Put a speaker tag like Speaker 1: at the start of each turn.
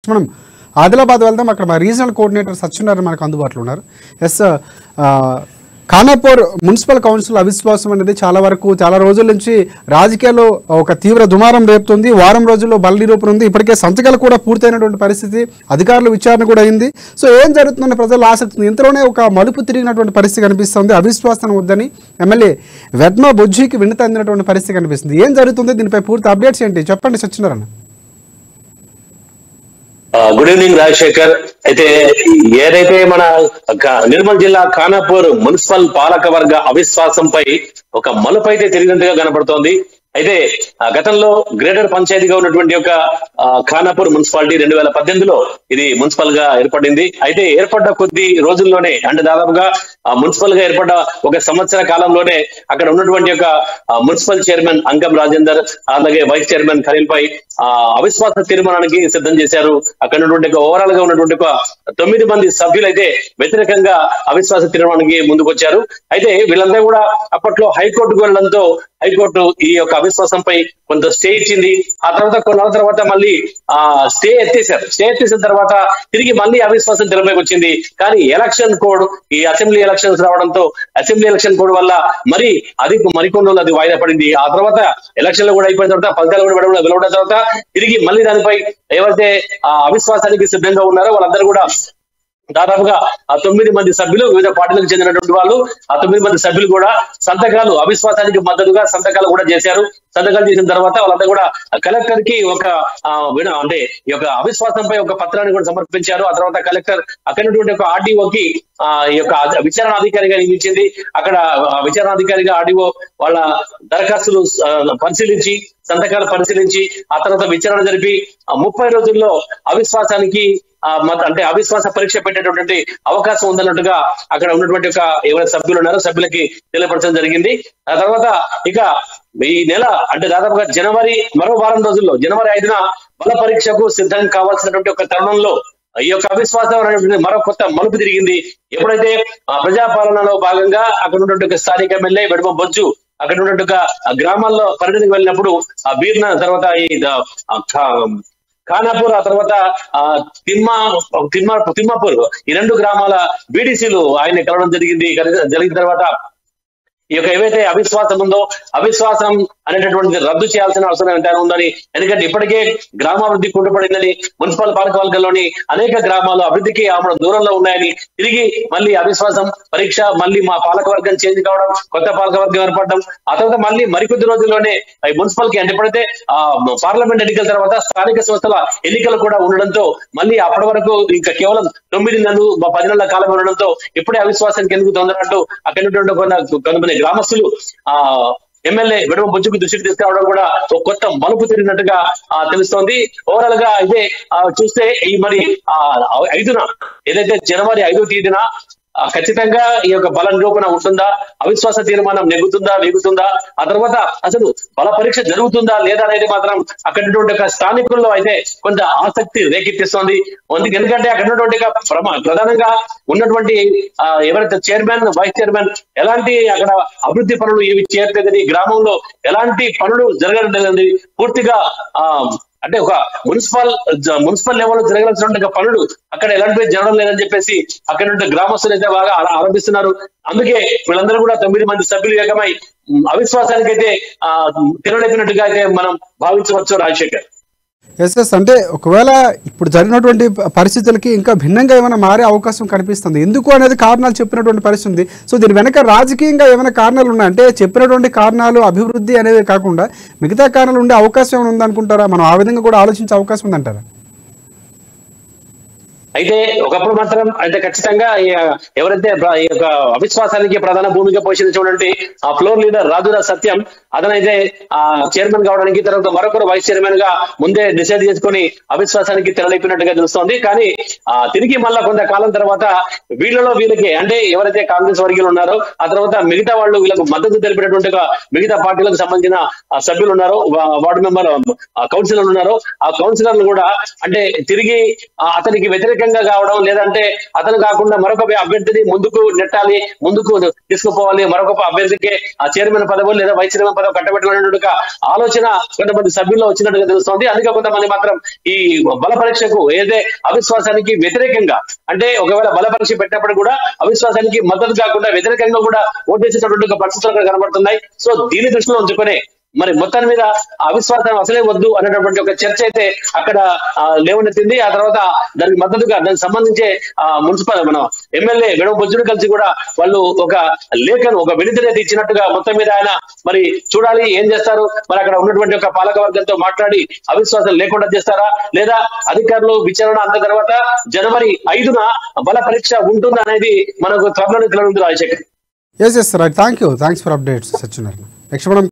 Speaker 1: మనం ఆదిలాబాద్ వెళ్దాం అక్కడ మా రీజనల్ కోఆర్డినేటర్ సత్యనారాయణ మనకు అందుబాటులో ఉన్నారు ఎస్ ఖానాపూర్ మున్సిపల్ కౌన్సిల్ అవిశ్వాసం అనేది చాలా వరకు చాలా రోజుల నుంచి రాజకీయాల్లో ఒక తీవ్ర దుమారం రేపుతుంది వారం రోజుల్లో బల నిరూపణ ఉంది ఇప్పటికే సంతకాలు కూడా పూర్తయినటువంటి పరిస్థితి అధికారుల విచారణ కూడా అయింది సో ఏం జరుగుతుందని ప్రజలు ఆసక్తి ఉంది ఇంతలోనే ఒక మలుపు తిరిగినటువంటి పరిస్థితి కనిపిస్తుంది అవిశ్వాసం వద్దని ఎమ్మెల్యే వెద్మ బొజ్జికి వినతి అందినటువంటి పరిస్థితి కనిపిస్తుంది ఏం జరుగుతుంది దీనిపై పూర్తి అప్డేట్స్ ఏంటి చెప్పండి సత్యనారాయణ
Speaker 2: ఆ, గుడ్ ఈవినింగ్ రాజశేఖర్ అయితే ఏదైతే మన క- నిర్మల్ జిల్లా ఖానాపూర్ మున్సిపల్ పాలక వర్గ అవిశ్వాసంపై ఒక మలుపు అయితే తిరిగినట్టుగా కనపడుతోంది అయితే ఆ, గతంలో గ్రేటర్ పంచాయతీగా ఉన్నటువంటి ఒక ఆ, ఖానాపూర్ మున్సిపాలిటీ రెండు వేల పద్దెనిమిదిలో ఇది మున్సిపల్ గా ఏర్పడింది అయితే ఏర్పడ్డ కొద్ది రోజుల్లోనే అంటే దాదాపుగా ఆ, మున్సిపల్ గా ఏర్పడ్డ ఒక సంవత్సర కాలంలోనే అక్కడ ఉన్నటువంటి ఒక ఆ, మున్సిపల్ చైర్మన్ అంకం రాజేందర్ అలాగే వైస్ చైర్మన్ ఖలీల్ పై ఆ, అవిశ్వాస తీర్మానానికి సిద్ధం చేశారు అక్కడ ఉన్నటువంటి ఒక ఓవరాల్ గా ఉన్నటువంటి ఒక తొమ్మిది మంది సభ్యులైతే వ్యతిరేకంగా అవిశ్వాస తీర్మానానికి ముందుకొచ్చారు అయితే వీళ్ళందరూ కూడా అప్పట్లో హైకోర్టుకు వెళ్ళడంతో హైకోర్టు ఈ యొక్క అవిశ్వాసంపై కొంత స్టే ఇచ్చింది ఆ తర్వాత కొన్నాళ్ళ తర్వాత మళ్ళీ ఆ స్టే ఎత్తేసారు స్టే ఎత్తేసిన తర్వాత తిరిగి మళ్ళీ అవిశ్వాసం తెరపైకి వచ్చింది కానీ ఎలక్షన్ కోడ్ ఈ అసెంబ్లీ ఎలక్షన్స్ రావడంతో అసెంబ్లీ ఎలక్షన్ కోడ్ వల్ల మరి అది మరికొన్ని రోజులు అది వాయిదా పడింది ఆ తర్వాత ఎలక్షన్లు కూడా అయిపోయిన తర్వాత ఫలితాలు కూడా వెలువడ- వెలువడిన తర్వాత తిరిగి మళ్ళీ దానిపై ఎవరైతే ఆ అవిశ్వాసానికి సిద్ధంగా ఉన్నారో వాళ్ళందరూ కూడా దాదాపుగా ఆ తొమ్మిది మంది సభ్యులు వివిధ పార్టీలకు చెందినటువంటి వాళ్ళు ఆ తొమ్మిది మంది సభ్యులు కూడా సంతకాలు అవిశ్వాసానికి మద్దతుగా సంతకాలు కూడా చేశారు సంతకాలు చేసిన తర్వాత వాళ్ళంతా కూడా కలెక్టర్ కి ఒక ఆ, విన అంటే ఈ యొక్క అవిశ్వాసంపై ఒక పత్రాన్ని కూడా సమర్పించారు ఆ తర్వాత కలెక్టర్ అక్కడ ఉన్నటువంటి ఒక ఆర్డీఓకి ఆ ఈ యొక్క అధ- విచారణ అధికారిగా నియమించింది అక్కడ ఆ, విచారణ అధికారిగా ఆర్డీఓ వాళ్ళ దరఖాస్తులు ఆ, పరిశీలించి సంతకాలు పరిశీలించి ఆ తర్వాత విచారణ జరిపి ఆ ముప్పై రోజుల్లో అవిశ్వాసానికి ఆ మత- అంటే అవిశ్వాస పరీక్ష పెట్టేటటువంటి అవకాశం ఉందన్నట్టుగా అక్కడ ఉన్నటువంటి ఒక ఎవరైతే సభ్యులు ఉన్నారో సభ్యులకి తెలియపరచడం జరిగింది ఆ తర్వాత ఇక ఈ నెల అంటే దాదాపుగా జనవరి మరో వారం రోజుల్లో జనవరి ఐదున బల పరీక్షకు సిద్ధం కావాల్సినటువంటి ఒక తరుణంలో ఈ యొక్క అవిశ్వాసం అనేటువంటి మరో కొత్త మలుపు తిరిగింది ఎప్పుడైతే ఆ ప్రజాపాలనలో భాగంగా అక్కడ ఉన్నటువంటి ఒక స్థానిక ఎమ్మెల్యే వెడమ బొజ్జు అక్కడ ఉన్నటువంటి ఒక గ్రామాల్లో పర్యటనకు వెళ్ళినప్పుడు ఆ బీర్న తర్వాత ఈ ద- ఆ ఖా- ఖానాపూర్ ఆ తర్వాత ఆ తిమ్మ తిమ్మ తిమ్మాపూర్ ఈ రెండు గ్రామాల బీడీసీలు ఆయన కలవడం జరిగింది కలిసి- జరిగిన తర్వాత ఈ యొక్క ఏవైతే అవిశ్వాసం ఉందో అవిశ్వాసం అనేటటువంటిది రద్దు చేయాల్సిన అవసరం ఎంతైనా ఉందని ఎందుకంటే ఇప్పటికే గ్రామాభివృద్ధి కుంటుపడిందని మున్సిపల్ పాలకవర్గంలోని అనేక గ్రామాలు అభివృద్ధికి ఆమె దూరంలో ఉన్నాయని తిరిగి మళ్ళీ అవిశ్వాసం పరీక్ష మళ్ళీ మా పాలకవర్గం చేంజ్ కావడం కొత్త పాలకవర్గం ఏర్పడడం ఆ తర్వాత మళ్ళీ మరికొద్ది రోజుల్లోనే ఈ మున్సిపల్ కి అంటే ఎప్పుడైతే ఆ పార్లమెంట్ ఎన్నికల తర్వాత స్థానిక సంస్థల ఎన్నికలు కూడా ఉండడంతో మళ్ళీ అప్పటి వరకు ఇంకా కేవలం తొమ్మిది నెలలు మా పది నెలల కాలం ఉండడంతో ఇప్పుడే అవిశ్వాసానికి ఎందుకు తొందరంటూ అక్కడ ఉన్నటువంటి కొంత- కొంతమంది గ్రామస్తులు ఆ ఎమ్మెల్యే విడమ బొజ్జుకు దృష్టికి తీసుకురావడం కూడా ఒక కొత్త మలుపు తిరిగినట్టుగా ఆ, తెలుస్తోంది ఓవరాల్ గా అయితే ఆ, చూస్తే ఈ మరి ఆ ఐదున ఏదైతే జనవరి ఐదో తేదీన ఆ, ఖచ్చితంగా ఈ యొక్క బల నిరూపణ ఉంటుందా అవిశ్వాస తీర్మానం నెగ్గుతుందా వేగుతుందా ఆ తర్వాత అసలు బల పరీక్ష జరుగుతుందా లేదా అనేది మాత్రం అక్కడ ఉన్నటువంటి ఒక స్థానికుల్లో అయితే కొంత ఆసక్తి రేకెత్తిస్తోంది అందుకే ఎందుకంటే అక్కడ ఉన్నటువంటి ఒక ప్రమా- ప్రధానంగా ఉన్నటువంటి ఆ, ఎవరైతే చైర్మన్ వైస్ చైర్మన్ ఎలాంటి అక్కడ అభివృద్ధి పనులు ఏవి చేయట్లేదని గ్రామంలో ఎలాంటి పనులు జరగడం లేదని పూర్తిగా ఆ అంటే ఒక మున్సిపల్ జ- మున్సిపల్ లెవెల్ లో జరగాల్సిన పనులు అక్కడ ఎలాంటివి జరగడం లేదని చెప్పేసి అక్కడ నుండి గ్రామస్తులు అయితే బాగా ఆ- ఆరంభిస్తున్నారు అందుకే వీళ్ళందరూ కూడా తొమ్మిది మంది సభ్యులు ఏకమై ఉమ్, అవిశ్వాసానికైతే ఆ తిరగలేపినట్టుగా అయితే మనం భావించవచ్చు రాజశేఖర్
Speaker 1: ఎస్ ఎస్ అంటే ఒకవేళ ఇప్పుడు జరిగినటువంటి ప- పరిస్థితులకి ఇంకా భిన్నంగా ఏమైనా మారే అవకాశం కనిపిస్తుంది ఎందుకు అనేది కారణాలు చెప్పినటువంటి పరిస్థితి ఉంది సో దీని వెనక రాజకీయంగా ఏమైనా కారణాలు ఉన్నాయి అంటే చెప్పినటువంటి కారణాలు అభివృద్ధి అనేవి కాకుండా మిగతా కారణాలు ఉండే అవకాశం ఏమైనా ఉందనుకుంటారా మనం ఆ విధంగా కూడా ఆలోచించే అవకాశం ఉందంటారా
Speaker 2: అయితే ఒకప్పుడు మాత్రం అంటే ఖచ్చితంగా ఈ, ఎవరైతే ప్ర- ఈ యొక్క అవిశ్వాసానికి ప్రధాన భూమిక పోషించినటువంటి ఆ ఫ్లోర్ లీడర్ రాజురా సత్యం అతనైతే ఆ చైర్మన్ కావడానికి తర్వాత మరొకరు వైస్ చైర్మన్ గా ముందే డిసైడ్ చేసుకొని అవిశ్వాసానికి తెరలేపినట్టుగా తెలుస్తోంది కానీ ఆ తిరిగి మళ్ళా కొంతకాలం తర్వాత వీళ్ళలో వీళ్ళకి అంటే ఎవరైతే కాంగ్రెస్ వర్గీయులు ఉన్నారో ఆ తర్వాత మిగతా వాళ్ళు వీళ్ళకు మద్దతు తెలిపినటువంటి ఒక మిగతా పార్టీలకు సంబంధించిన ఆ సభ్యులు ఉన్నారు వా- వార్డు మెంబర్ ఆ కౌన్సిలర్లు ఉన్నారు ఆ కౌన్సిలర్లు కూడా అంటే తిరిగి ఆ అతనికి వ్యతిరేకంగా కావడం లేదంటే అతను కాకుండా మరొక అభ్యర్థిని ముందుకు నెట్టాలి ముందుకు తీసుకుపోవాలి మరొక అభ్యర్థికి ఆ చైర్మన్ పదవి లేదా వైస్ చైర్మన్ పదవి కట్టబెట్టాలనే ఒక ఆలోచన కొంతమంది సభ్యుల్లో వచ్చినట్టుగా తెలుస్తోంది అందుకే కొంతమంది మాత్రం ఈ బల పరీక్షకు ఏదే అవిశ్వాసానికి వ్యతిరేకంగా అంటే ఒకవేళ బల పరీక్ష పెట్టినప్పుడు కూడా అవిశ్వాసానికి మద్దతు కాకుండా వ్యతిరేకంగా కూడా ఓటేసేటటువంటి ఒక పరిస్థితులు అక్కడ కనబడుతున్నాయి సో దీని దృష్టిలో ఉంచుకొని మరి మొత్తం మీద అవిశ్వాసం అసలే వద్దు అనేటటువంటి ఒక చర్చ అయితే అక్కడ ఆ, లేవనెత్తింది ఆ తర్వాత దానికి మద్దతుగా దానికి సంబంధించే ఆ, మున్సిపల్ మన ఎమ్మెల్యే విడవ బొజ్జును కలిసి కూడా వాళ్ళు ఒక లేఖను ఒక వినతిని అయితే ఇచ్చినట్టుగా మొత్తం మీద ఆయన మరి చూడాలి ఏం చేస్తారు మరి అక్కడ ఉన్నటువంటి ఒక పాలక వర్గంతో మాట్లాడి అవిశ్వాసం లేకుండా చేస్తారా లేదా అధికారులు విచారణ అంత తర్వాత జనవరి ఐదున బల పరీక్ష ఉంటుందా అనేది మనకు త్వరలోనే తెలియనుంది Rajasekhar
Speaker 1: yes yes right thank you thanks for updates Satyanarayana next మనం